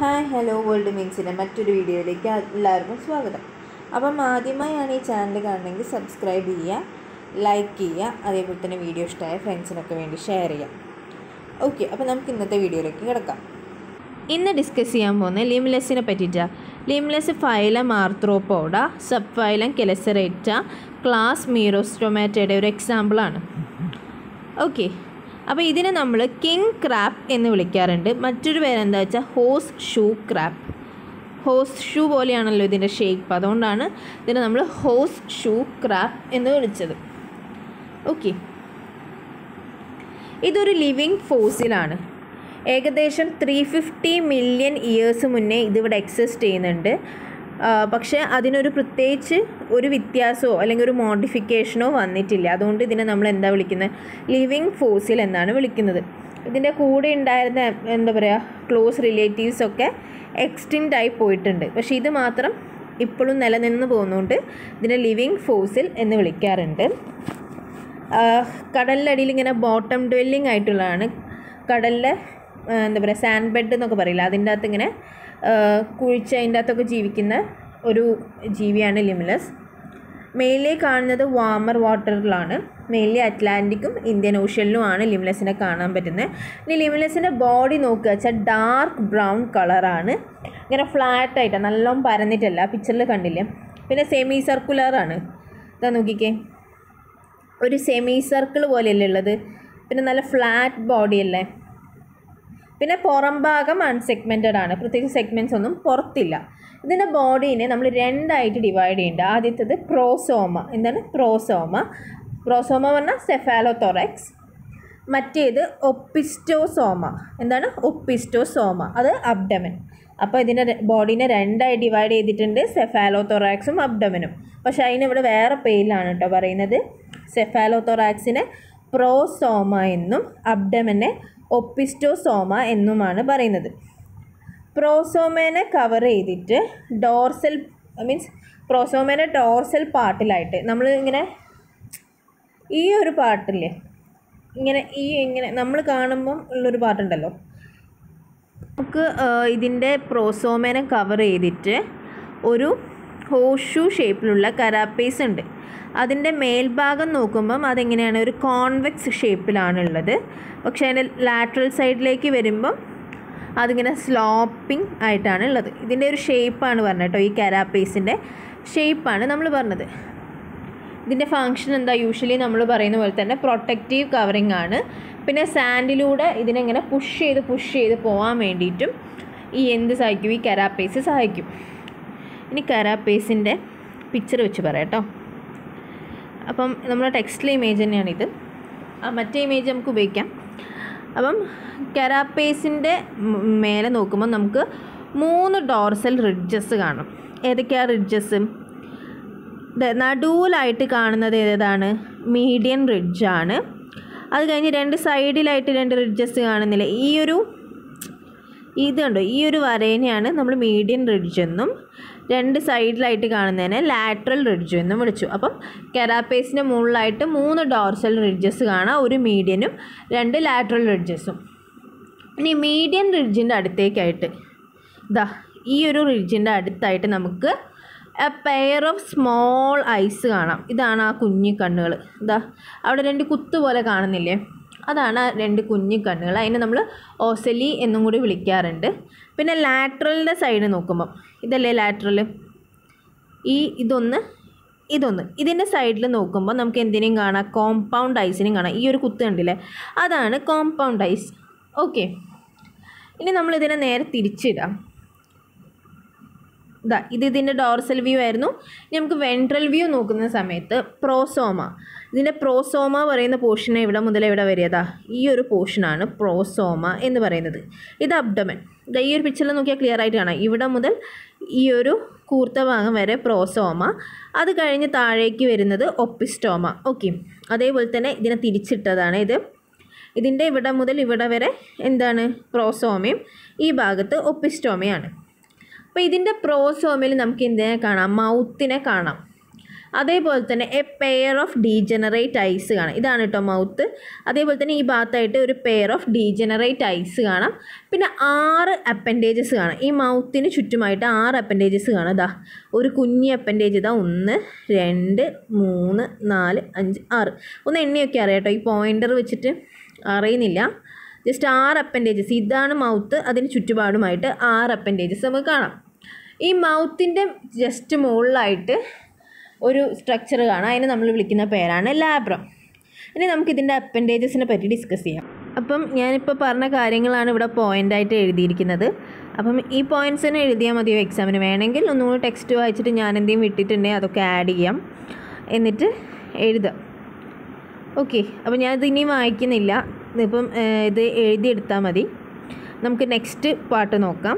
Hi hello world മീൻസിൻ്റെ മറ്റൊരു വീഡിയോയിലേക്ക് എല്ലാവർക്കും സ്വാഗതം അപ്പം ആദ്യമായാണ് ഈ ചാനൽ കാണണമെങ്കിൽ സബ്സ്ക്രൈബ് ചെയ്യുക ലൈക്ക് ചെയ്യുക അതേപോലെ തന്നെ വീഡിയോ ഇഷ്ടമായ ഫ്രണ്ട്സിനൊക്കെ വേണ്ടി ഷെയർ ചെയ്യാം ഓക്കെ അപ്പോൾ നമുക്ക് ഇന്നത്തെ വീഡിയോയിലേക്ക് കിടക്കാം ഇന്ന് ഡിസ്കസ് ചെയ്യാൻ പോകുന്നത് ലിംലെസ്സിനെ പറ്റിയിട്ടാണ് Limulus phylum Arthropoda sub phylum Chelicerata class മീറോസ്റ്റൊമാറ്റയുടെ ഒരു എക്സാമ്പിളാണ് ഓക്കെ അപ്പോൾ ഇതിനെ നമ്മൾ കിങ് ക്രാപ്പ് എന്ന് വിളിക്കാറുണ്ട് മറ്റൊരു പേരെന്താ വെച്ചാൽ horseshoe crab horseshoe പോലെയാണല്ലോ ഇതിൻ്റെ ഷേപ്പ് അതുകൊണ്ടാണ് ഇതിനെ നമ്മൾ ഹോസ് ഷൂ ക്രാപ്പ് എന്ന് വിളിച്ചത് ഓക്കെ ഇതൊരു ലിവിങ് ഫോസിലാണ് ഏകദേശം ത്രീ ഫിഫ്റ്റി മില്യൺ ഇയേഴ്സ് മുന്നേ ഇതിവിടെ എക്സിസ്റ്റ് ചെയ്യുന്നുണ്ട് ആ, പക്ഷേ അതിനൊരു പ്രത്യേകിച്ച് ഒരു വ്യത്യാസമോ അല്ലെങ്കിൽ ഒരു മോഡിഫിക്കേഷനോ വന്നിട്ടില്ല അതുകൊണ്ട് ഇതിനെ നമ്മൾ എന്താ വിളിക്കുന്നത് ലിവിങ് ഫോസിൽ എന്നാണ് വിളിക്കുന്നത് ഇതിൻ്റെ കൂടെ ഉണ്ടായിരുന്ന എന്താ പറയുക ക്ലോസ് റിലേറ്റീവ്സ് ഒക്കെ എക്സ്റ്റിൻറ്റ് ആയി പോയിട്ടുണ്ട് പക്ഷേ ഇത് മാത്രം ഇപ്പോഴും നിലനിന്ന് പോകുന്നതുകൊണ്ട് ഇതിനെ ലിവിങ് ഫോസിൽ എന്ന് വിളിക്കാറുണ്ട് ആഹ് കടലിനടിയിൽ ഇങ്ങനെ ബോട്ടം ഡ്വെല്ലിംഗ് ആയിട്ടുള്ളതാണ് കടലിലെ ആഹ് എന്താ പറയുക സാൻഡ് ബെഡ് എന്നൊക്കെ പറയില്ല അതിൻ്റെ അകത്ത് ഇങ്ങനെ ആഹ് കുഴിച്ച് അതിൻ്റെ അകത്തൊക്കെ ജീവിക്കുന്ന ഒരു ജീവിയാണ് ലിമിലസ് മെയിൻലി കാണുന്നത് വാമർ വാട്ടറിലാണ് മെയിൻലി അറ്റ്ലാന്റിക്കും ഇന്ത്യൻ ഓഷ്യനിലുമാണ് ലിമിലസിനെ കാണാൻ പറ്റുന്നത് ഇനി ലിമിലസിൻ്റെ ബോഡി നോക്കുക വെച്ചാൽ ഡാർക്ക് ബ്രൗൺ കളറാണ് ഇങ്ങനെ ഫ്ലാറ്റ് ആയിട്ടാണ് നല്ലോണം പരന്നിട്ടല്ല പിക്ചറിൽ കണ്ടില്ലേ പിന്നെ സെമി സർക്കുലറാണ് ഇതാ നോക്കിക്കേ ഒരു സെമി സർക്കിൾ പോലെയല്ലേ ഉള്ളത് പിന്നെ നല്ല ഫ്ലാറ്റ് ബോഡി അല്ലേ പിന്നെ പുറം ഭാഗം അൺസെഗ്മെൻറ്റഡ് ആണ് പ്രത്യേകിച്ച് സെഗ്മെൻറ്റ്സ് ഒന്നും പുറത്തില്ല ഇതിൻ്റെ ബോഡീനെ നമ്മൾ രണ്ടായിട്ട് ഡിവൈഡ് ചെയ്യുന്നുണ്ട് ആദ്യത്തേത് പ്രോസോമ എന്താണ് പ്രോസോമ പ്രോസോമ പറഞ്ഞാൽ സെഫാലോതൊറക്സ് മറ്റേത് ഒപ്പിസ്റ്റോസോമ എന്താണ് ഒപ്പിസ്റ്റോസോമ അത് അബ്ഡമൻ അപ്പോൾ ഇതിൻ്റെ ബോഡീനെ രണ്ടായി ഡിവൈഡ് ചെയ്തിട്ടുണ്ട് സെഫാലോതൊറാക്സും അബ്ഡമനും പക്ഷേ അതിനിവിടെ വേറെ പേരിലാണ് കേട്ടോ പറയുന്നത് സെഫാലോതൊറാക്സിനെ പ്രോസോമ എന്നും അബ്ഡമനെ ഒപ്പിസ്റ്റോസോമ എന്നുമാണ് പറയുന്നത് പ്രോസോമേനെ കവർ ചെയ്തിട്ട് ഡോർസൽ മീൻസ് പ്രോസോമേനെ ഡോർസൽ പാർട്ടിലായിട്ട് നമ്മൾ ഇങ്ങനെ ഈ ഒരു പാട്ടില്ലേ ഇങ്ങനെ ഈ ഇങ്ങനെ നമ്മൾ കാണുമ്പം ഉള്ളൊരു പാട്ടുണ്ടല്ലോ നമുക്ക് ഇതിൻ്റെ പ്രോസോമേനെ കവർ ചെയ്തിട്ട് ഒരു ഹോഷു ഷേപ്പിലുള്ള കരാപ്പേസ് ഉണ്ട് അതിൻ്റെ മേൽഭാഗം നോക്കുമ്പം അതെങ്ങനെയാണ് ഒരു കോൺവെക്സ് ഷേപ്പിലാണുള്ളത് പക്ഷേ അതിൻ്റെ ലാറ്ററൽ സൈഡിലേക്ക് വരുമ്പം അതിങ്ങനെ സ്ലോപ്പിംഗ് ആയിട്ടാണ് ഉള്ളത് ഇതിൻ്റെ ഒരു ഷേപ്പാണ് പറഞ്ഞത് കേട്ടോ ഈ കരാപ്പേസിൻ്റെ ഷേപ്പാണ് നമ്മൾ പറഞ്ഞത് ഇതിൻ്റെ ഫങ്ഷൻ എന്താ യൂഷ്വലി നമ്മൾ പറയുന്ന പോലെ തന്നെ പ്രൊട്ടക്റ്റീവ് കവറിങ് ആണ് പിന്നെ സാൻഡിലൂടെ ഇതിനെങ്ങനെ പുഷ് ചെയ്ത് പുഷ് ചെയ്ത് പോകാൻ വേണ്ടിയിട്ടും ഈ എന്ത് സഹായിക്കും ഈ കരാപ്പേസ് സഹായിക്കും ഇനി കരാപ്പേസിൻ്റെ പിക്ചർ വെച്ച് പറയാം കേട്ടോ അപ്പം നമ്മുടെ ടെക്സ്റ്റിലെ ഇമേജ് തന്നെയാണിത് ആ മറ്റേ ഇമേജ് നമുക്ക് ഉപയോഗിക്കാം അപ്പം കരാപ്പേസിൻ്റെ മേലെ നോക്കുമ്പോൾ നമുക്ക് മൂന്ന് ഡോർസൽ റിഡ്ജസ് കാണും ഏതൊക്കെയാണ് റിഡ്ജസ് നടുവിലായിട്ട് കാണുന്നത് ഏതാണ് മീഡിയൻ റിഡ്ജാണ് അത് കഴിഞ്ഞ് രണ്ട് സൈഡിലായിട്ട് രണ്ട് റിഡ്ജസ് കാണുന്നില്ല ഈ ഒരു ഇത് കണ്ടോ ഈ ഒരു വരേനെയാണ് നമ്മൾ മീഡിയൻ റിഡ്ജ് എന്നും രണ്ട് സൈഡിലായിട്ട് കാണുന്നതിനെ ലാറ്ററൽ റിഡ്ജ് എന്നും വിളിച്ചു അപ്പം കെറാപ്പേസിൻ്റെ മുകളിലായിട്ട് മൂന്ന് ഡോർസൽ റിഡ്ജസ് കാണാം ഒരു മീഡിയനും രണ്ട് ലാറ്ററൽ റിഡ്ജസും ഇനി മീഡിയൻ റിഡ്ജിൻ്റെ അടുത്തേക്കായിട്ട് ഇതാ ഈ ഒരു റിഡ്ജിൻ്റെ അടുത്തായിട്ട് നമുക്ക് a pair of small eyes കാണാം ഇതാണ് ആ കുഞ്ഞു കണ്ണുകൾ ഇതാ അവിടെ രണ്ട് കുത്ത് പോലെ കാണുന്നില്ലേ അതാണ് ആ രണ്ട് കുഞ്ഞു കണ്ണുകൾ അതിനെ നമ്മൾ ഓസലി എന്നും കൂടി വിളിക്കാറുണ്ട് പിന്നെ ലാറ്ററലിൻ്റെ സൈഡ് നോക്കുമ്പം ഇതല്ലേ ലാറ്ററൽ ഈ ഇതൊന്ന് ഇതൊന്ന് ഇതിൻ്റെ സൈഡിൽ നോക്കുമ്പോൾ നമുക്ക് എന്തിനേയും കാണാം കോമ്പൗണ്ട് ഐസിനെയും കാണാം ഈ ഒരു കുത്ത് കണ്ടില്ലേ അതാണ് കോമ്പൗണ്ട് ഐസ് ഓക്കെ ഇനി നമ്മളിതിനെ നേരെ തിരിച്ചിടാം ഇതാ ഇത് ഇതിൻ്റെ ഡോർസൽ വ്യൂ ആയിരുന്നു ഇനി നമുക്ക് വെൻട്രൽ വ്യൂ നോക്കുന്ന സമയത്ത് പ്രോസോമ ഇതിൻ്റെ പ്രോസോമ പറയുന്ന പോർഷൻ ഇവിടെ മുതൽ എവിടെ വരികതാ ഈ ഒരു പോർഷനാണ് പ്രോസോമ എന്ന് പറയുന്നത് ഇത് അബ്ഡമൻ ഇതാ ഈ ഒരു പിക്ചറിൽ നോക്കിയാൽ ക്ലിയർ ആയിട്ട് കാണാം ഇവിടെ മുതൽ ഈ ഒരു കൂർത്ത ഭാഗം വരെ പ്രോസോമ അത് കഴിഞ്ഞ് താഴേക്ക് വരുന്നത് ഒപ്പിസ്റ്റോമ ഓക്കെ അതേപോലെ തന്നെ ഇതിനെ തിരിച്ചിട്ടതാണ് ഇത് ഇതിൻ്റെ ഇവിടെ മുതൽ ഇവിടെ വരെ എന്താണ് പ്രോസോമയും ഈ ഭാഗത്ത് ഒപ്പിസ്റ്റോമയാണ് അപ്പോൾ ഇതിൻ്റെ പ്രോസോമിൽ നമുക്ക് എന്തിനെ കാണാം മൗത്തിനെ കാണാം അതേപോലെ തന്നെ a pair of degenerate eyes കാണാം ഇതാണ് കേട്ടോ മൗത്ത് അതേപോലെ തന്നെ ഈ ഭാഗത്തായിട്ട് ഒരു പെയർ ഓഫ് ഡീജനറേറ്റ് ഐസ് കാണാം പിന്നെ ആറ് അപ്പൻഡേജസ് കാണാം ഈ മൗത്തിന് ചുറ്റുമായിട്ട് ആറ് അപ്പൻഡേജസ് കാണാം ഇതാ ഒരു കുഞ്ഞി അപ്പൻഡേജ് ഇതാ ഒന്ന് രണ്ട് മൂന്ന് നാല് അഞ്ച് ആറ് ഒന്ന് എണ്ണയൊക്കെ അറിയാം കേട്ടോ ഈ പോയിൻ്റർ വെച്ചിട്ട് അറിയുന്നില്ല ജസ്റ്റ് ആറ് അപ്പൻഡേജസ് ഇതാണ് മൗത്ത് അതിന് ചുറ്റുപാടുമായിട്ട് ആറ് അപ്പൻഡേജസ് നമുക്ക് കാണാം ഈ മൗത്തിൻ്റെ ജസ്റ്റ് മുകളിലായിട്ട് ഒരു സ്ട്രക്ചർ കാണാം അതിനെ നമ്മൾ വിളിക്കുന്ന പേരാണ് ലാബ്രം ഇനി നമുക്ക് ഇതിൻ്റെ അപ്പൻഡേജസിനെ പറ്റി ഡിസ്കസ് ചെയ്യാം അപ്പം ഞാനിപ്പോൾ പറഞ്ഞ കാര്യങ്ങളാണ് ഇവിടെ പോയിൻ്റായിട്ട് എഴുതിയിരിക്കുന്നത് അപ്പം ഈ പോയിൻറ്റ്സ് തന്നെ എഴുതിയാൽ മതിയോ എക്സാമിന് വേണമെങ്കിൽ ഒന്നുകൂടി ടെക്സ്റ്റ് വായിച്ചിട്ട് ഞാൻ എന്തെങ്കിലും വിട്ടിട്ടുണ്ടെങ്കിൽ അതൊക്കെ ആഡ് ചെയ്യാം എന്നിട്ട് എഴുതാം ഓക്കെ അപ്പോൾ ഞാനിത് ഇനി വായിക്കുന്നില്ല ഇപ്പം ഏഹ്, ഇത് എഴുതിയെടുത്താൽ മതി നമുക്ക് നെക്സ്റ്റ് പാട്ട് നോക്കാം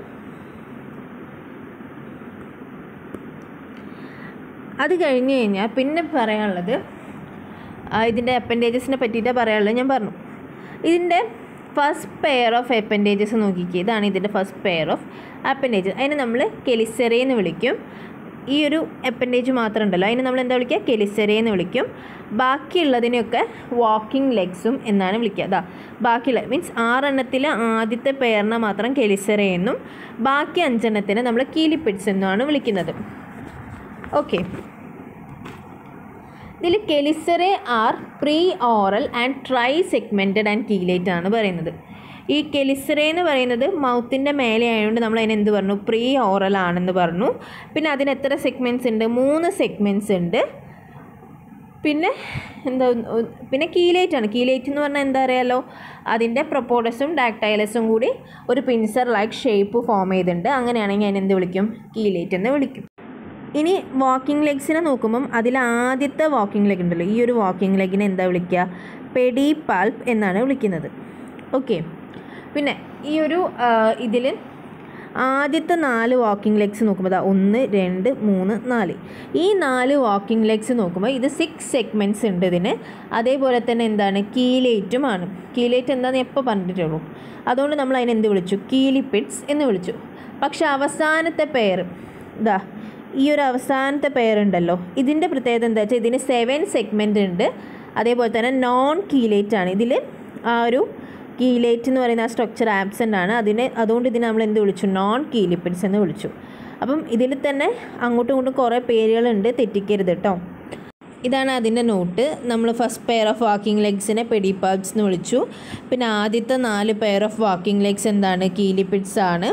അത് കഴിഞ്ഞ് കഴിഞ്ഞാൽ പിന്നെ പറയാനുള്ളത് ആ, ഇതിൻ്റെ അപ്പൻഡേജസിനെ പറ്റിയിട്ടാണ് പറയാനുള്ളത് ഞാൻ പറഞ്ഞു ഇതിൻ്റെ ഫസ്റ്റ് പെയർ ഓഫ് അപ്പൻഡേജസ് നോക്കിക്കുക ഇതാണ് ഇതിൻ്റെ ഫസ്റ്റ് പെയർ ഓഫ് അപ്പൻഡേജസ് അതിനെ നമ്മൾ കെലിസെറേ എന്ന് വിളിക്കും ഈ ഒരു അപ്പൻഡേജ് മാത്രം ഉണ്ടല്ലോ അതിനെ നമ്മൾ എന്താ വിളിക്കുക കെലിസെറേ എന്ന് വിളിക്കും ബാക്കിയുള്ളതിനെയൊക്കെ വാക്കിംഗ് ലെഗ്സും എന്നാണ് വിളിക്കുക അതാ ബാക്കിയുള്ള മീൻസ് ആറെണ്ണത്തിൽ ആദ്യത്തെ പെയറിനെ മാത്രം കെലിസെറേ എന്നും ബാക്കി അഞ്ചെണ്ണത്തിന് നമ്മൾ കീലിപ്പിഡ്സ് എന്നാണ് വിളിക്കുന്നത് ഓക്കെ ഇതിൽ chelicerae are pre oral and tri segmented and chelate ആണ് പറയുന്നത് ഈ കെലിസറെ എന്ന് പറയുന്നത് മൗത്തിൻ്റെ മേലെ ആയതുകൊണ്ട് നമ്മൾ അതിന് എന്ത് പറഞ്ഞു പ്രീ ഓറൽ ആണെന്ന് പറഞ്ഞു പിന്നെ അതിന് എത്ര സെഗ്മെൻറ്റ്സ് ഉണ്ട് മൂന്ന് സെഗ്മെൻറ്റ്സ് ഉണ്ട് പിന്നെ എന്താ ഉ- പിന്നെ കീലേറ്റ് ആണ് കീലേറ്റ് എന്ന് പറഞ്ഞാൽ എന്താ അറിയാലോ അതിൻ്റെ പ്രൊപ്പോഡസും ഡാക്ടൈലസും കൂടി ഒരു പിൻസർ ലൈക്ക് ഷേപ്പ് ഫോം ചെയ്തിട്ടുണ്ട് അങ്ങനെയാണെങ്കിൽ അതിനെ എന്ത് വിളിക്കും കീലേറ്റ് എന്ന് വിളിക്കും ഇനി വാക്കിംഗ് ലെഗ്സിനെ നോക്കുമ്പം അതിൽ ആദ്യത്തെ വാക്കിംഗ് ലെഗ് ഉണ്ടല്ലോ ഈ ഒരു വാക്കിംഗ് ലെഗിനെ എന്താ വിളിക്കുക പെഡി പാൽപ്പ് എന്നാണ് വിളിക്കുന്നത് ഓക്കെ പിന്നെ ഈ ഒരു ഇതിൽ ആദ്യത്തെ നാല് വാക്കിംഗ് ലെഗ്സ് നോക്കുമ്പോൾ ദാ ഒന്ന് രണ്ട് മൂന്ന് നാല് ഈ നാല് വാക്കിംഗ് ലെഗ്സ് നോക്കുമ്പോൾ ഇത് സിക്സ് സെഗ്മെൻറ്റ്സ് ഉണ്ട് ഇതിന് അതേപോലെ തന്നെ എന്താണ് കീലേറ്റുമാണ് കീലേറ്റ് എന്താണെന്ന് എപ്പോൾ പറഞ്ഞിട്ടുള്ളൂ അതുകൊണ്ട് നമ്മൾ അതിനെ എന്ത് വിളിച്ചു കീലിപ്പിഡ്സ് എന്ന് വിളിച്ചു പക്ഷെ അവസാനത്തെ പെയർ ഇതാ ഈ ഒരു അവസാനത്തെ പെയർ ഉണ്ടല്ലോ ഇതിൻ്റെ പ്രത്യേകത എന്താ വെച്ചാൽ ഇതിന് സെവൻ സെഗ്മെൻ്റ് ഉണ്ട് അതേപോലെ തന്നെ നോൺ കീലേറ്റ് ആണ് ഇതിൽ ആ ഒരു കീലേറ്റ് എന്ന് പറയുന്ന ആ സ്ട്രക്ചർ ആബ്സെൻ്റ് ആണ് അതിനെ അതുകൊണ്ട് ഇതിനെ നമ്മൾ എന്ത് വിളിച്ചു നോൺ കീലിപ്പിഡ്സ് എന്ന് വിളിച്ചു അപ്പം ഇതിൽ തന്നെ അങ്ങോട്ടും ഇങ്ങോട്ടും കുറേ പേരുകളുണ്ട് തെറ്റിക്കരുത് കേട്ടോ ഇതാണ് അതിൻ്റെ നോട്ട് നമ്മൾ ഫസ്റ്റ് പെയർ ഓഫ് വാക്കിംഗ് ലെഗ്സിനെ പെഡിപ്പാബ്സ് എന്ന് വിളിച്ചു പിന്നെ ആദ്യത്തെ നാല് പെയർ ഓഫ് വാക്കിംഗ് ലെഗ്സ് എന്താണ് കീലിപ്പിഡ്സ് ആണ്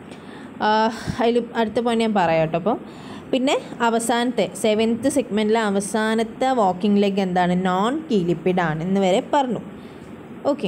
അതിൽ അടുത്ത പോയിന്റ് ഞാൻ പറയാം കേട്ടോ അപ്പോൾ പിന്നെ അവസാനത്തെ സെവൻത്ത് സെഗ്മെൻറ്റിലെ അവസാനത്തെ വാക്കിംഗ് ലെഗ് എന്താണ് നോൺ കീലിപ്പിഡ് ആണ് എന്ന് വരെ പറഞ്ഞു ഓക്കെ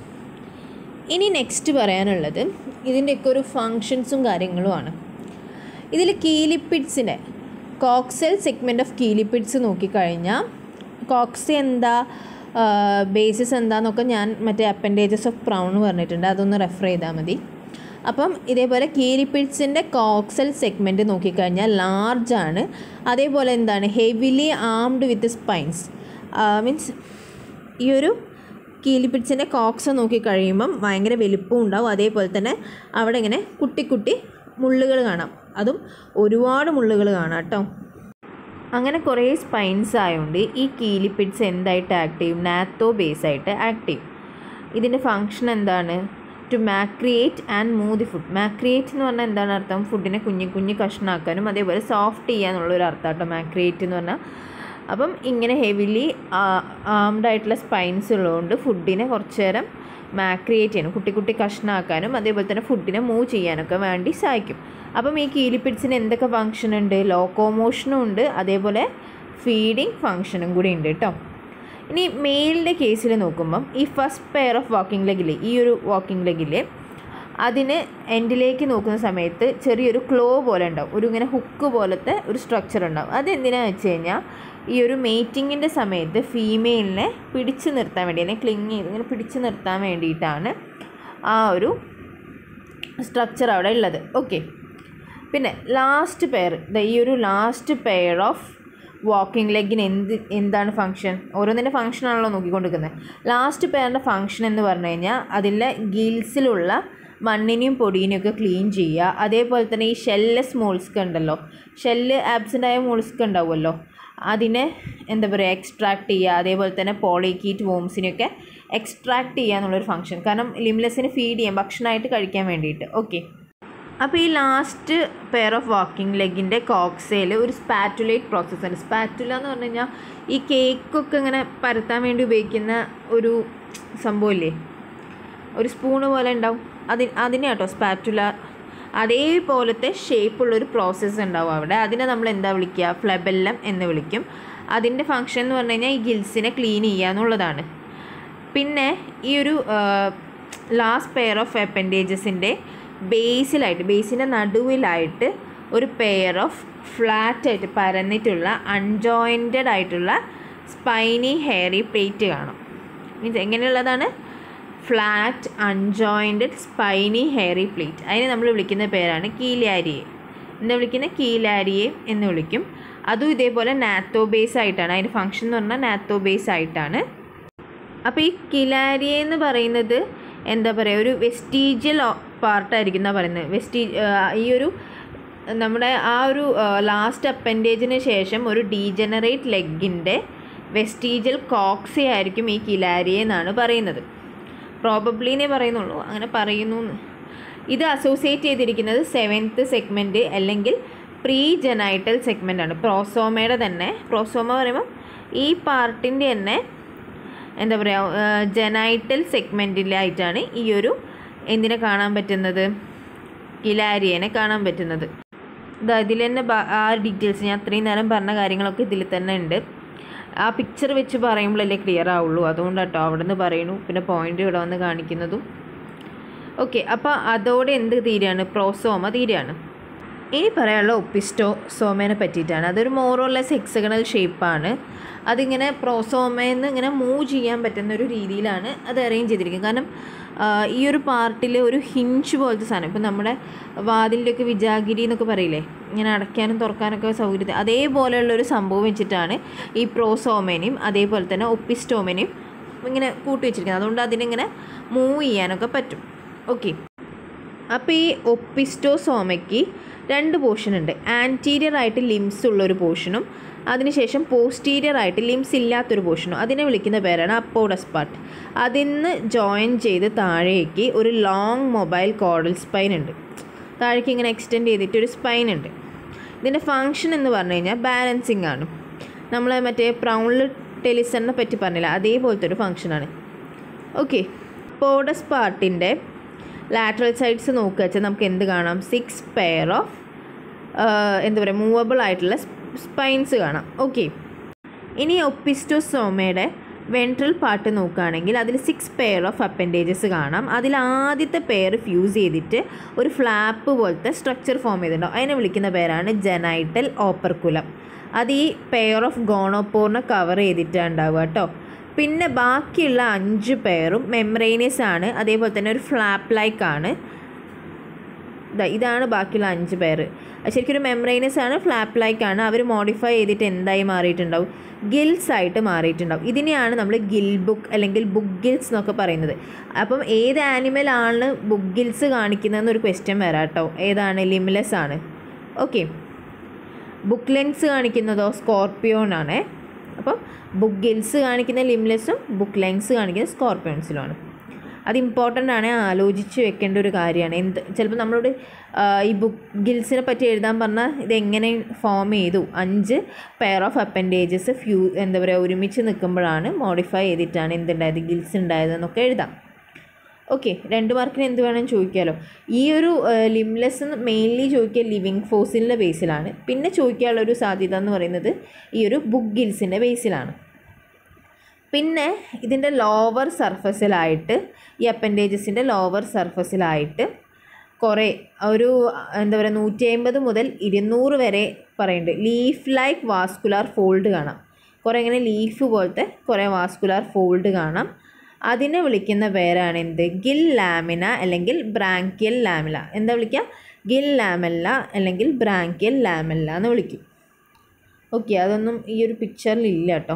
ഇനി നെക്സ്റ്റ് പറയാനുള്ളത് ഇതിൻ്റെയൊക്കെ ഒരു ഫങ്ഷൻസും കാര്യങ്ങളുമാണ് ഇതിൽ കീലിപ്പിഡ്സിൻ്റെ കോക്സൽ സെഗ്മെൻറ്റ് ഓഫ് കീലിപ്പിഡ്സ് നോക്കിക്കഴിഞ്ഞാൽ കോക്സ് എന്താ ബേസിസ് എന്താന്നൊക്കെ ഞാൻ മറ്റേ അപ്പൻഡേജസ് ഓഫ് പ്രൗൺ പറഞ്ഞിട്ടുണ്ട് അതൊന്ന് റെഫർ ചെയ്താൽ മതി അപ്പം ഇതേപോലെ കീലിപ്പിഡ്സിൻ്റെ കോക്സൽ സെഗ്മെൻറ്റ് നോക്കിക്കഴിഞ്ഞാൽ ലാർജ് ആണ് അതേപോലെ എന്താണ് heavily armed with spines means ഈ ഒരു കീലിപ്പിഡ്സിൻ്റെ കോക്സ് നോക്കിക്കഴിയുമ്പം ഭയങ്കര വലിപ്പവും ഉണ്ടാവും അതേപോലെ തന്നെ അവിടെ ഇങ്ങനെ കുട്ടി കുട്ടി മുള്ളുകൾ കാണാം അതും ഒരുപാട് മുള്ളുകൾ കാണാം കേട്ടോ അങ്ങനെ കുറേ സ്പൈൻസ് ആയതുകൊണ്ട് ഈ കീലിപ്പിഡ്സ് എന്തായിട്ട് ആക്ട് ചെയ്യും നാത്തോ ബേസ് ആയിട്ട് ആക്ട് ചെയ്യും ഇതിൻ്റെ ഫങ്ഷൻ എന്താണ് to macerate and move the food macerate എന്ന് പറഞ്ഞാൽ എന്താണ് അർത്ഥം ഫുഡിനെ കുഞ്ഞു കുഞ്ഞു കഷ്ണാക്കാനും അതേപോലെ സോഫ്റ്റ് ചെയ്യാന്നുള്ളൊരു അർത്ഥം കേട്ടോ മാക്രിയേറ്റ് എന്ന് പറഞ്ഞാൽ അപ്പം ഇങ്ങനെ ഹെവിലി ആംഡ് ആയിട്ടുള്ള സ്പൈൻസ് ഉള്ളതുകൊണ്ട് ഫുഡിനെ കുറച്ച് നേരം മാക്രിയേറ്റ് ചെയ്യാനും കുട്ടി കുട്ടി കഷ്ണാക്കാനും അതേപോലെ തന്നെ ഫുഡിനെ മൂവ് ചെയ്യാനൊക്കെ വേണ്ടി സഹായിക്കും അപ്പം ഈ കീലിപ്പിഡ്സിന് എന്തൊക്കെ ഫങ്ഷൻ ഉണ്ട് ലോക്കോമോഷനും ഉണ്ട് അതേപോലെ ഫീഡിങ് ഫങ്ഷനും കൂടി ഉണ്ട് കേട്ടോ ഇനി മെയിലിൻ്റെ കേസിൽ നോക്കുമ്പം ഈ ഫസ്റ്റ് പെയർ ഓഫ് വാക്കിംഗ് ലെഗിൽ ഈ ഒരു വാക്കിംഗ് ലെഗിൽ അതിന് എൻഡിലേക്ക് നോക്കുന്ന സമയത്ത് ചെറിയൊരു ക്ലോ പോലെ ഉണ്ടാവും ഒരു ഇങ്ങനെ ഹുക്ക് പോലത്തെ ഒരു സ്ട്രക്ചർ ഉണ്ടാവും അതെന്തിനാന്ന് വെച്ച് കഴിഞ്ഞാൽ ഈ ഒരു മേറ്റിങ്ങിൻ്റെ സമയത്ത് ഫീമെയിലിനെ പിടിച്ചു നിർത്താൻ വേണ്ടി അല്ലെങ്കിൽ ക്ലിങ് ചെയ്ത് ഇങ്ങനെ പിടിച്ചു നിർത്താൻ വേണ്ടിയിട്ടാണ് ആ ഒരു സ്ട്രക്ചർ അവിടെ ഉള്ളത് ഓക്കെ പിന്നെ ലാസ്റ്റ് പെയർ ഈ ഒരു ലാസ്റ്റ് പെയർ ഓഫ് വാക്കിംഗ് ലെഗിന് എന്ത് എന്താണ് ഫങ്ഷൻ ഓരോന്നിൻ്റെ ഫങ്ഷൻ ആണല്ലോ നോക്കിക്കൊണ്ടിരിക്കുന്നത് ലാസ്റ്റ് പെയറിൻ്റെ ഫങ്ഷൻ എന്ന് പറഞ്ഞു കഴിഞ്ഞാൽ അതിലെ ഗിൽസിലുള്ള മണ്ണിനെയും പൊടിയിനെയും ഒക്കെ ക്ലീൻ ചെയ്യുക അതേപോലെ തന്നെ ഈ ഷെല്ലസ് മോൾസ്ക് ഉണ്ടല്ലോ ഷെല്ല് ആബ്സെൻ്റ് ആയ മോൾസ്ക് ഉണ്ടാവുമല്ലോ അതിനെ എന്താ പറയുക എക്സ്ട്രാക്ട് ചെയ്യുക അതേപോലെ തന്നെ പോളിക്കീറ്റ് വോംസിനെയൊക്കെ എക്സ്ട്രാക്ട് ചെയ്യുക എന്നുള്ളൊരു ഫംഗ്ഷൻ കാരണം ലിംലെസ്സിന് ഫീഡ് ചെയ്യാൻ ഭക്ഷണമായിട്ട് കഴിക്കാൻ വേണ്ടിയിട്ട് ഓക്കെ അപ്പോൾ ഈ ലാസ്റ്റ് പെയർ ഓഫ് വാക്കിംഗ് ലെഗിൻ്റെ കോക്സയിൽ ഒരു സ്പാറ്റുലേറ്റ് പ്രോസസ്സാണ് സ്പാറ്റുല എന്ന് പറഞ്ഞു കഴിഞ്ഞാൽ ഈ കേക്കൊക്കെ ഇങ്ങനെ പരത്താൻ വേണ്ടി ഉപയോഗിക്കുന്ന ഒരു സംഭവമില്ലേ ഒരു സ്പൂണ് പോലെ ഉണ്ടാവും അതി അതിനെ കേട്ടോ സ്പാറ്റുല അതേപോലത്തെ ഷേപ്പുള്ളൊരു പ്രോസസ്സ് ഉണ്ടാവും അവിടെ അതിനെ നമ്മൾ എന്താ വിളിക്കുക ഫ്ലെബെല്ലം എന്ന് വിളിക്കും അതിൻ്റെ ഫങ്ഷൻ എന്ന് പറഞ്ഞു കഴിഞ്ഞാൽ ഈ ഗിൽസിനെ ക്ലീൻ ചെയ്യുക എന്നുള്ളതാണ് പിന്നെ ഈ ഒരു ലാസ്റ്റ് പെയർ ഓഫ് അപ്പൻഡേജസിൻ്റെ ബേസിലായിട്ട് ബേസിൻ്റെ നടുവിലായിട്ട് ഒരു പെയർ ഓഫ് ഫ്ലാറ്റ് ആയിട്ട് പരന്നിട്ടുള്ള അൺജോയിൻറ്റഡ് ആയിട്ടുള്ള സ്പൈനി ഹെയറി പ്ലേറ്റ് കാണും മീൻസ് എങ്ങനെയുള്ളതാണ് flat unjointed spiny hairy plate അതിനെ നമ്മൾ വിളിക്കുന്ന പേരാണ് കീലാരിയെ എന്താ വിളിക്കുന്നത് കീലാരിയെ എന്ന് വിളിക്കും അതും ഇതേപോലെ നാത്തോ ബേസ് ആയിട്ടാണ് അതിൻ്റെ ഫങ്ഷൻ എന്ന് പറഞ്ഞാൽ നാത്തോ ബേസ് ആയിട്ടാണ് അപ്പോൾ ഈ കിലാരിയ എന്ന് പറയുന്നത് എന്താ പറയുക ഒരു വെസ്റ്റീജിയൽ പാർട്ടായിരിക്കും എന്നാണ് പറയുന്നത് വെസ്റ്റീ ഈ ഒരു നമ്മുടെ ആ ഒരു ലാസ്റ്റ് അപ്പൻഡേജിന് ശേഷം ഒരു ഡീജനറേറ്റ് ലെഗിൻ്റെ വെസ്റ്റീജിയൽ കോക്സി ആയിരിക്കും ഈ കിലാരിയ എന്നാണ് പറയുന്നത് പ്രോബബ്ലിനെ പറയുന്നുള്ളൂ അങ്ങനെ പറയുന്നു എന്ന്. ഇത് അസോസിയേറ്റ് ചെയ്തിരിക്കുന്നത് സെവൻത്ത് സെഗ്മെൻറ്റ് അല്ലെങ്കിൽ പ്രീ ജനൈറ്റൽ സെഗ്മെൻ്റ് ആണ് പ്രോസോമയുടെ തന്നെ പ്രോസോമ പറയുമ്പോൾ ഈ പാർട്ടിൻ്റെ തന്നെ എന്താ പറയുക ജനൈറ്റൽ സെഗ്മെൻറ്റിലായിട്ടാണ് ഈ ഒരു എന്തിനെ കാണാൻ പറ്റുന്നത് കിലാരിയനെ കാണാൻ പറ്റുന്നത് ഇതാ ഇതിൽ തന്നെ ബ- ആ ഡീറ്റെയിൽസ് ഞാൻ അത്രയും നേരം പറഞ്ഞ കാര്യങ്ങളൊക്കെ ഇതിൽ തന്നെ ഉണ്ട് ആ പിക്ചർ വെച്ച് പറയുമ്പോഴല്ലേ ക്ലിയർ ആവുള്ളൂ അതുകൊണ്ട് കേട്ടോ അവിടെ നിന്ന് പറയുന്നു പിന്നെ പോയിന്റ് ഇവിടെ വന്ന് കാണിക്കുന്നതും ഓക്കെ അപ്പോൾ അതോടെ എന്ത് തീരുകയാണ് പ്രോസോമ തീരുകയാണ് ഇനി പറയാനുള്ള ഒപ്പിസ്റ്റോ സോമേനെ പറ്റിയിട്ടാണ് അതൊരു മോറോലെസ് ഹെക്സഗണൽ ഷേപ്പാണ് അതിങ്ങനെ പ്രോസോമേന്ന് ഇങ്ങനെ മൂവ് ചെയ്യാൻ പറ്റുന്ന ഒരു രീതിയിലാണ് അത് അറേഞ്ച് ചെയ്തിരിക്കുന്നത് കാരണം ആ, ഈ ഒരു പാർട്ടിൽ ഒരു ഹിഞ്ച് പോലത്തെ സാധനം ഇപ്പം നമ്മുടെ വാതിലിൻ്റെയൊക്കെ വിജാഗിരി എന്നൊക്കെ പറയില്ലേ ഇങ്ങനെ അടയ്ക്കാനും തുറക്കാനൊക്കെ സൗകര്യത്തിൽ അതേപോലെയുള്ള ഒരു സംഭവം വെച്ചിട്ടാണ് ഈ പ്രോസോമേനെയും അതേപോലെ തന്നെ ഒപ്പിസ്റ്റോമേനെയും ഇങ്ങനെ കൂട്ടി വെച്ചിരിക്കുന്നത് അതുകൊണ്ട് അതിനിങ്ങനെ മൂവ് ചെയ്യാനൊക്കെ പറ്റും ഓക്കെ അപ്പോൾ ഈ ഒപ്പിസ്റ്റോസോമയ്ക്ക് രണ്ട് പോർഷൻ ഉണ്ട് ആൻറ്റീരിയർ ആയിട്ട് ലിംസ് ഉള്ളൊരു പോർഷനും അതിനുശേഷം പോസ്റ്റീരിയർ ആയിട്ട് ലിംസ് ഇല്ലാത്തൊരു പോർഷനും അതിനെ വിളിക്കുന്ന പേരാണ് അപ്പോഡസ് പാർട്ട് അതിന്ന് ജോയിൻ ചെയ്ത് താഴേക്ക് ഒരു ലോങ് മൊബൈൽ കോഡൽ സ്പൈൻ ഉണ്ട് താഴേക്ക് ഇങ്ങനെ എക്സ്റ്റെൻഡ് ചെയ്തിട്ട് ഒരു സ്പൈൻ ഉണ്ട് ഇതിൻ്റെ ഫങ്ഷൻ എന്ന് പറഞ്ഞു കഴിഞ്ഞാൽ ബാലൻസിങ് ആണ് നമ്മൾ മറ്റേ പ്രൗണിൽ ടെലിസണിനെ പറ്റി പറഞ്ഞില്ല അതേപോലത്തെ ഒരു ഫങ്ഷനാണ് ഓക്കെ പോഡസ് പാർട്ടിൻ്റെ ലാറ്ററൽ സൈഡ്സ് നോക്കുക വെച്ചാൽ നമുക്ക് എന്ത് കാണാം സിക്സ് പെയർ ഓഫ് എന്താ പറയുക മൂവബിൾ ആയിട്ടുള്ള സ്പൈൻസ് കാണാം ഓക്കെ ഇനി ഒപ്പിസ്റ്റോസോമയുടെ വെൻട്രൽ പാർട്ട് നോക്കുകയാണെങ്കിൽ അതിൽ സിക്സ് പെയർ ഓഫ് അപ്പൻഡേജസ് കാണാം അതിൽ ആദ്യത്തെ പെയർ ഫ്യൂസ് ചെയ്തിട്ട് ഒരു ഫ്ലാപ്പ് പോലത്തെ സ്ട്രക്ചർ ഫോം ചെയ്തിട്ടുണ്ടാവും അതിനെ വിളിക്കുന്ന പേരാണ് ജനൈറ്റൽ ഓപ്പർക്കുലം അത് ഈ പെയർ ഓഫ് ഗോണോപ്പോറിനെ കവർ ചെയ്തിട്ടാണ് ഉണ്ടാവുക കേട്ടോ പിന്നെ ബാക്കിയുള്ള അഞ്ച് പെയറും മെമ്രൈനസ് ആണ് അതേപോലെ തന്നെ ഒരു ഫ്ലാപ്പ് ലൈക്ക് ആണ് ദാ ഇതാണ് ബാക്കിയുള്ള അഞ്ച് പേര് ശരിക്കും ഒരു മെമ്രൈനസ് ആണ് ഫ്ലാപ്പ് ലൈക്ക് ആണ് അവർ മോഡിഫൈ ചെയ്തിട്ട് എന്തായി മാറിയിട്ടുണ്ടാവും ഗിൽസ് ആയിട്ട് മാറിയിട്ടുണ്ടാവും ഇതിനെയാണ് നമ്മൾ ഗിൽ ബുക്ക് അല്ലെങ്കിൽ ബുക്ക് ഗിൽസ് എന്നൊക്കെ പറയുന്നത് അപ്പം ഏത് ആനിമൽ ആണ് ബുക്ക് ഗിൽസ് കാണിക്കുന്നതെന്നൊരു ക്വസ്റ്റ്യൻ വരാം കേട്ടോ ഏതാണ് ലിംലെസ് ആണ് ഓക്കെ ബുക്ക് ലെൻസ് കാണിക്കുന്നതോ സ്കോർപ്പിയോൺ ആണ് അപ്പോൾ ബുക്ക് ഗിൽസ് കാണിക്കുന്ന ലിംലെസ്സും ബുക്ക് ലെൻസ് കാണിക്കുന്ന സ്കോർപ്പിയോൺസിലുമാണ് അത് ഇമ്പോർട്ടൻ്റ് ആണ് ആലോചിച്ച് വെക്കേണ്ട ഒരു കാര്യമാണ് എന്ത് ചിലപ്പോൾ നമ്മളോട് ആ, ഈ ബുക്ക് ഗിൽസിനെ പറ്റി എഴുതാൻ പറഞ്ഞാൽ ഇതെങ്ങനെ ഫോം ചെയ്തു അഞ്ച് പെയർ ഓഫ് അപ്പൻഡേജസ് ഫ്യൂ എന്താ പറയുക ഒരുമിച്ച് നിൽക്കുമ്പോഴാണ് മോഡിഫൈ ചെയ്തിട്ടാണ് എന്തുണ്ടായത് ഗിൽസ് ഉണ്ടായതെന്നൊക്കെ എഴുതാം ഓക്കെ രണ്ട് മാർക്കിന് എന്ത് വേണം ചോദിക്കാമല്ലോ ഈ ഒരു ലിംലെസ് മെയിൻലി ചോദിക്കുക ലിവിങ് ഫോസിലിൻ്റെ ബേസിലാണ് പിന്നെ ചോദിക്കാനുള്ള ഒരു സാധ്യത എന്ന് പറയുന്നത് ഈ ഒരു ബുക്ക് ഗിൽസിൻ്റെ ബേസിലാണ് പിന്നെ ഇതിൻ്റെ ലോവർ സർഫസിലായിട്ട് ഈ അപ്പൻഡേജസിൻ്റെ ലോവർ സർഫസിലായിട്ട് കുറേ ഒരു എന്താ പറയുക നൂറ്റി അമ്പത് മുതൽ ഇരുന്നൂറ് വരെ പറയുന്നുണ്ട് ലീഫ് ലൈക്ക് വാസ്കുലാർ ഫോൾഡ് കാണാം കുറേ ഇങ്ങനെ ലീഫ് പോലത്തെ കുറേ വാസ്കുലാർ ഫോൾഡ് കാണാം അതിനെ വിളിക്കുന്ന പേരാണ് എന്ത് ഗിൽ ലാമിന അല്ലെങ്കിൽ ബ്രാങ്കിയൽ ലാമില എന്താ വിളിക്കുക ഗിൽ ലാമല്ല അല്ലെങ്കിൽ ബ്രാങ്കിയൽ ലാമല്ല എന്ന് വിളിക്കും ഓക്കെ അതൊന്നും ഈ ഒരു പിക്ചറിൽ ഇല്ല കേട്ടോ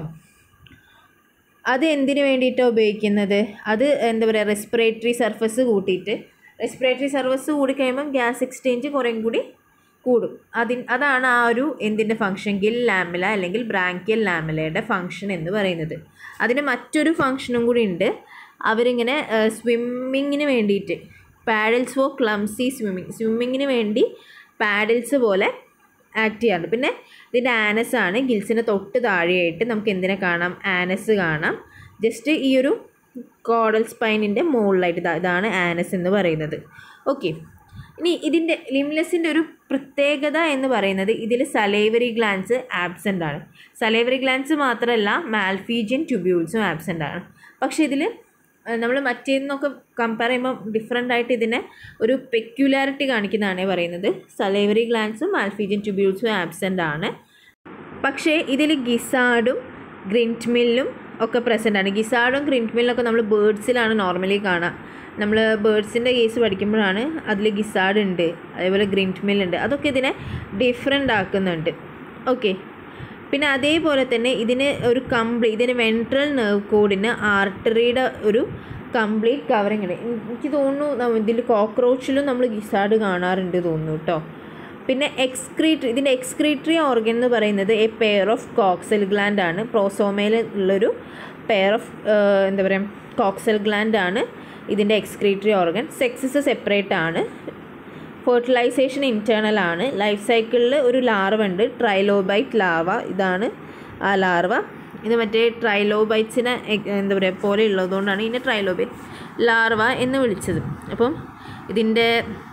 അത് എന്തിനു വേണ്ടിയിട്ടാണ് ഉപയോഗിക്കുന്നത് അത് എന്താ പറയുക റെസ്പിറേറ്ററി സർഫസ് കൂട്ടിയിട്ട് റെസ്പിറേറ്ററി സർഫസ് കൂടി കഴിയുമ്പം ഗ്യാസ് എക്സ്ചേഞ്ച് കുറേം കൂടി കൂടും അതിൻ അതാണ് ആ ഒരു എന്തിൻ്റെ ഫങ്ഷൻ ഗിൽ ലാമില അല്ലെങ്കിൽ ബ്രാങ്കിയൽ ലാമിലയുടെ ഫങ്ഷൻ എന്ന് പറയുന്നത് അതിന് മറ്റൊരു ഫങ്ഷനും കൂടി ഉണ്ട് അവരിങ്ങനെ സ്വിമ്മിങ്ങിന് വേണ്ടിയിട്ട് പാഡൽസ് ഫോർ ക്ലംസി സ്വിമ്മിങ് സ്വിമ്മിങ്ങിന് വേണ്ടി പാഡൽസ് പോലെ ആക്ട് ചെയ്യാറുണ്ട് പിന്നെ ഇതിൻ്റെ ആനസ് ആണ് ഗിൽസിന് തൊട്ട് താഴെയായിട്ട് നമുക്ക് എന്തിനെ കാണാം ആനസ് കാണാം ജസ്റ്റ് ഈ ഒരു കോഡൽ സ്പൈനിൻ്റെ മുകളിലായിട്ട് ഇതാ ഇതാണ് ആനസ് എന്ന് പറയുന്നത് ഓക്കെ ഇനി ഇതിൻ്റെ ലിംലെസിൻ്റെ ഒരു പ്രത്യേകത എന്ന് പറയുന്നത് ഇതിൽ സലേവറി ഗ്ലാൻസ് ആബ്സെൻ്റ് ആണ് സലേവറി ഗ്ലാൻസ് മാത്രമല്ല മാൽഫീജിയൻ ട്യൂബ്യൂൾസും ആബ്സെൻ്റ് ആണ് പക്ഷേ ഇതിൽ നമ്മൾ മറ്റേന്നൊക്കെ കമ്പയർ ചെയ്യുമ്പോൾ ഡിഫറെൻ്റ് ആയിട്ട് ഇതിനെ ഒരു പെക്യുലാരിറ്റി കാണിക്കുന്നതാണ് പറയുന്നത് സലേവറി ഗ്ലാൻസും മാൽഫീജിയൻ ട്യൂബ്യൂൾസും ആബ്സെൻ്റ് ആണ് പക്ഷേ ഇതിൽ ഗിസാഡും ഗ്രിൻറ്റ് മില്ലും ഒക്കെ പ്രസൻ്റ് ആണ് ഗിസാഡും ഗ്രിൻറ്റ് മില്ലൊക്കെ നമ്മൾ ബേഡ്സിലാണ് നോർമലി കാണുക നമ്മൾ ബേഡ്സിൻ്റെ കേസ് പഠിക്കുമ്പോഴാണ് അതിൽ ഗിസാഡ് ഉണ്ട് അതേപോലെ ഗ്രിൻറ്റ് മിൽ ഉണ്ട് അതൊക്കെ ഇതിനെ ഡിഫറെൻ്റ് ആക്കുന്നുണ്ട് ഓക്കെ പിന്നെ അതേപോലെ തന്നെ ഇതിന് ഒരു കംപ്ലീറ്റ് ഇതിന് വെൻട്രൽ നെർവ് കോഡിന് ആർട്ടറിയുടെ ഒരു കംപ്ലീറ്റ് കവറിങ് ഉണ്ട് എനിക്ക് തോന്നുന്നു ഇതിൽ കോക്രോച്ചിലും നമ്മൾ ഗിസാഡ് കാണാറുണ്ട് തോന്നുന്നു കേട്ടോ പിന്നെ എക്സ്ക്രീറ്ററി ഇതിൻ്റെ എക്സ്ക്രീറ്ററി ഓർഗൻ എന്ന് പറയുന്നത് a pair of coxal gland ആണ് പ്രോസോമയിൽ ഉള്ളൊരു പെയർ ഓഫ് എന്താ പറയുക കോക്സൽ ഗ്ലാൻഡ് ആണ് ഇതിൻ്റെ എക്സ്ക്രീറ്ററി ഓർഗൻ സെക്സസ് സെപ്പറേറ്റ് ആണ് ഫെർട്ടിലൈസേഷൻ ഇൻറ്റേർണൽ ആണ് ലൈഫ് സൈക്കിളിൽ ഒരു ലാർവ ഉണ്ട് ട്രൈലോബൈറ്റ് ലാവ ഇതാണ് ആ ലാർവ ഇത് മറ്റേ ട്രൈലോബൈറ്റ്സിനെ എന്താ പറയുക പോലെ ഉള്ളതുകൊണ്ടാണ് ഇതിനെ ട്രൈലോബൈറ്റ് ലാർവ എന്ന് വിളിച്ചത് അപ്പം ഇതിൻ്റെ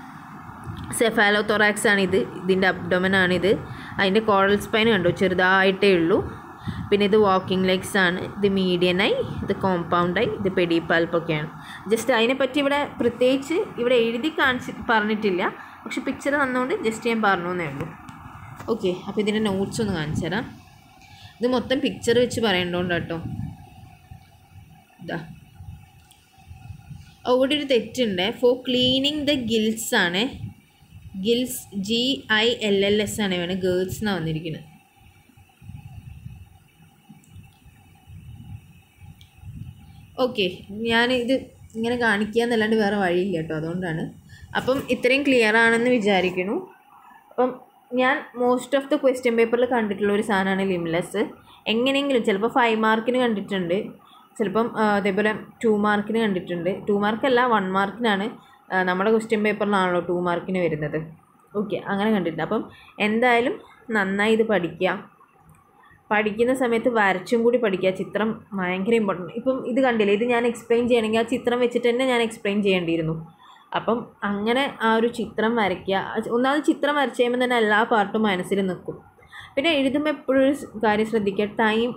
സെഫാലോതൊറാക്സ് ആണ് ഇത് ഇതിൻ്റെ അബ്ഡോമൻ ആണിത് അതിൻ്റെ കോറൽ സ്പൈൻ കണ്ടു ചെറുതായിട്ടേ ഉള്ളൂ പിന്നെ ഇത് വാക്കിംഗ് ലെഗ്സ് ആണ് ഇത് മീഡിയനായി ഇത് കോമ്പൗണ്ടായി ഇത് പെഡിപ്പാൽപ്പൊക്കെയാണ് ജസ്റ്റ് അതിനെപ്പറ്റി ഇവിടെ പ്രത്യേകിച്ച് ഇവിടെ എഴുതി കാണിച്ച് പറഞ്ഞിട്ടില്ല പക്ഷെ പിക്ചർ തന്നുകൊണ്ട് ജസ്റ്റ് ഞാൻ പറഞ്ഞു എന്നേ ഉള്ളൂ ഓക്കെ അപ്പോൾ ഇതിൻ്റെ നോട്ട്സ് ഒന്ന് കാണിച്ചു തരാം ഇത് മൊത്തം പിക്ചർ വെച്ച് പറയേണ്ടതുകൊണ്ട് കേട്ടോ ഇതാ അവിടെ ഒരു തെറ്റുണ്ട് ഫോർ ക്ലീനിങ് ദ ഗിൽസ് ആണ് gills G I L L S ആണ് വേണം ഗേൾസ് എന്നാണ് വന്നിരിക്കുന്നത് ഓക്കെ ഞാനിത് ഇങ്ങനെ കാണിക്കുക എന്നല്ലാണ്ട് വേറെ വഴിയില്ല കേട്ടോ അതുകൊണ്ടാണ് അപ്പം ഇത്രയും ക്ലിയർ ആണെന്ന് വിചാരിക്കുന്നു അപ്പം ഞാൻ മോസ്റ്റ് ഓഫ് ദ ക്വസ്റ്റ്യൻ പേപ്പറിൽ കണ്ടിട്ടുള്ള ഒരു സാധനമാണ് ലിംലെസ് എങ്ങനെയെങ്കിലും ചിലപ്പോൾ ഫൈവ് മാർക്കിന് കണ്ടിട്ടുണ്ട് ചിലപ്പം ആ, അതേപോലെ ടു മാർക്കിന് കണ്ടിട്ടുണ്ട് ടു മാർക്കല്ല വൺ മാർക്കിനാണ് ആ, നമ്മുടെ ക്വസ്റ്റ്യൻ പേപ്പറിലാണല്ലോ ടു മാർക്കിന് വരുന്നത് ഓക്കെ അങ്ങനെ കണ്ടിട്ടുണ്ട് അപ്പം എന്തായാലും നന്നായി ഇത് പഠിക്കുക പഠിക്കുന്ന സമയത്ത് വരച്ചും കൂടി പഠിക്കുക ചിത്രം ഭയങ്കര ഇമ്പോർട്ടൻ്റ് ഇപ്പം ഇത് കണ്ടില്ലേ ഇത് ഞാൻ എക്സ്പ്ലെയിൻ ചെയ്യണമെങ്കിൽ ആ ചിത്രം വെച്ചിട്ട് തന്നെ ഞാൻ എക്സ്പ്ലെയിൻ ചെയ്യേണ്ടിയിരുന്നു അപ്പം അങ്ങനെ ആ ഒരു ചിത്രം വരയ്ക്കുക അത് ഒന്നാമത് ചിത്രം വരച്ച് കഴിയുമ്പോൾ തന്നെ എല്ലാ പാർട്ടും മനസ്സിൽ നിൽക്കും പിന്നെ എഴുതുമ്പോൾ എപ്പോഴും ഒരു സ് കാര്യം ശ്രദ്ധിക്കുക ടൈം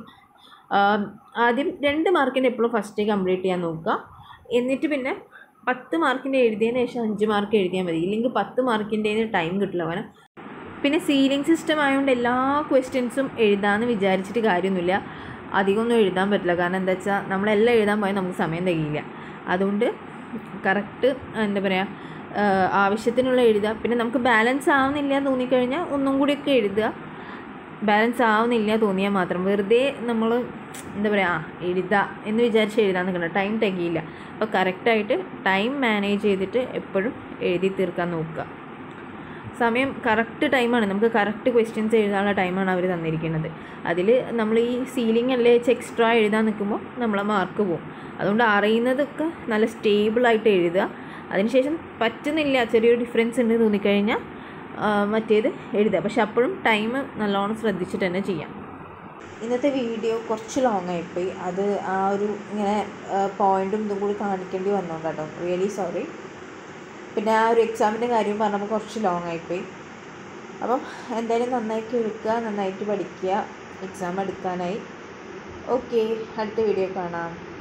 ആദ്യം രണ്ട് മാർക്കിൻ്റെ എപ്പോഴും ഫസ്റ്റ് കംപ്ലീറ്റ് ചെയ്യാൻ നോക്കുക എന്നിട്ട് പിന്നെ പത്ത് മാർക്കിൻ്റെ എഴുതിയതിന് ശേഷം അഞ്ച് മാർക്ക് എഴുതിയാൽ മതി ഇല്ലെങ്കിൽ പത്ത് മാർക്കിൻ്റെ ടൈം കിട്ടില്ല കാരണം പിന്നെ സീലിംഗ് സിസ്റ്റം ആയതുകൊണ്ട് എല്ലാ ക്വസ്റ്റ്യൻസും എഴുതാമെന്ന് വിചാരിച്ചിട്ട് കാര്യമൊന്നുമില്ല അധികമൊന്നും എഴുതാൻ പറ്റില്ല കാരണം എന്താ വെച്ചാൽ നമ്മളെല്ലാം എഴുതാൻ പോയാൽ നമുക്ക് സമയം തികയില്ല അതുകൊണ്ട് കറക്റ്റ് എന്താ പറയുക ആവശ്യത്തിനുള്ള എഴുതുക പിന്നെ നമുക്ക് ബാലൻസ് ആവുന്നില്ല തോന്നിക്കഴിഞ്ഞാൽ ഒന്നും കൂടിയൊക്കെ എഴുതുക ബാലൻസ് ആവുന്നില്ല തോന്നിയാൽ മാത്രം വെറുതെ നമ്മൾ എന്താ പറയുക ആ എഴുതുക എന്ന് വിചാരിച്ച് എഴുതാൻ നിൽക്കണം ടൈം തികയില്ല അപ്പോൾ കറക്റ്റായിട്ട് ടൈം മാനേജ് ചെയ്തിട്ട് എപ്പോഴും എഴുതി തീർക്കാൻ നോക്കുക സമയം കറക്റ്റ് ടൈമാണ് നമുക്ക് കറക്റ്റ് ക്വസ്റ്റ്യൻസ് എഴുതാനുള്ള ടൈമാണ് അവർ തന്നിരിക്കുന്നത് അതിൽ നമ്മൾ ഈ സീലിംഗ് അല്ലേ വെച്ച് എക്സ്ട്രാ എഴുതാൻ നിൽക്കുമ്പോൾ നമ്മളെ മാർക്ക് പോകും അതുകൊണ്ട് അറിയുന്നതൊക്കെ നല്ല സ്റ്റേബിളായിട്ട് എഴുതുക അതിനുശേഷം പറ്റുന്നില്ല ചെറിയൊരു ഡിഫറൻസ് ഉണ്ട് തോന്നിക്കഴിഞ്ഞാൽ ആ, മറ്റേത് എഴുതുക പക്ഷെ അപ്പോഴും ടൈം നല്ലോണം ശ്രദ്ധിച്ചിട്ട് തന്നെ ചെയ്യാം ഇന്നത്തെ വീഡിയോ കുറച്ച് ലോങ് ആയിപ്പോയി അത് ആ ഒരു ഇങ്ങനെ പോയിന്റും ഇതും കൂടി കാണിക്കേണ്ടി വന്നോണ്ടാട്ടോ റിയലി സോറി പിന്നെ ആ ഒരു എക്സാമിൻ്റെ കാര്യം പറഞ്ഞപ്പോൾ കുറച്ച് ലോങ് ആയിപ്പോയി അപ്പം എന്തായാലും നന്നായിട്ട് എടുക്കുക നന്നായിട്ട് പഠിക്കുക എക്സാം എടുക്കാനായി ഓക്കെ അടുത്ത വീഡിയോ കാണാം